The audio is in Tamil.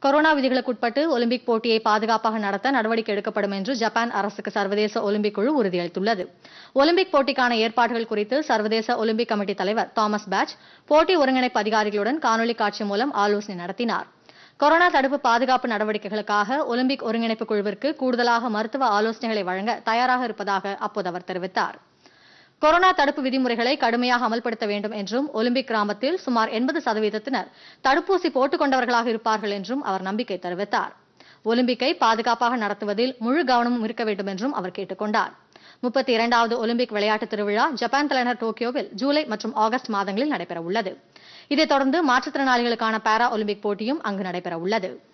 கொரோனா விதிகளுக்குட்பட்டு ஒலிம்பிக் போட்டியை பாதுகாப்பாக நடத்த நடவடிக்கை எடுக்கப்படும் என்று ஜப்பான் அரசுக்கு சர்வதேச ஒலிம்பிக் குழு உறுதியளித்துள்ளது ஒலிம்பிக் போட்டிக்கான ஏற்பாடுகள் குறித்து சர்வதேச ஒலிம்பிக் கமிட்டி தலைவர் தாமஸ் பேட்ச் போட்டி ஒருங்கிணைப்பு அதிகாரிகளுடன் காணொலி காட்சி மூலம் ஆலோசனை நடத்தினார் கொரோனா தடுப்பு பாதுகாப்பு நடவடிக்கைகளுக்காக ஒலிம்பிக் ஒருங்கிணைப்பு குழுவிற்கு கூடுதலாக மருத்துவ ஆலோசனைகளை வழங்க தயாராக இருப்பதாக அப்போது அவர் தெரிவித்தார் கொரோனா தடுப்பு விதிமுறைகளை கடுமையாக அமல்படுத்த வேண்டும் என்றும் ஒலிம்பிக் கிராமத்தில் சுமார் எண்பது சதவீதத்தினர் தடுப்பூசி போட்டுக் கொண்டவர்களாக இருப்பார்கள் என்றும் அவர் நம்பிக்கை தெரிவித்தார் ஒலிம்பிக்கை பாதுகாப்பாக நடத்துவதில் முழு கவனமும் இருக்க வேண்டும் என்றும் அவர் கேட்டுக் கொண்டார் முப்பத்தி இரண்டாவது ஒலிம்பிக் விளையாட்டுத் திருவிழா ஜப்பான் தலைநகர் டோக்கியோவில் ஜூலை மற்றும் ஆகஸ்ட் மாதங்களில் நடைபெற உள்ளது இதைத் தொடர்ந்து மாற்றுத்திறனாளிகளுக்கான பாரா ஒலிம்பிக் போட்டியும் அங்கு நடைபெற உள்ளது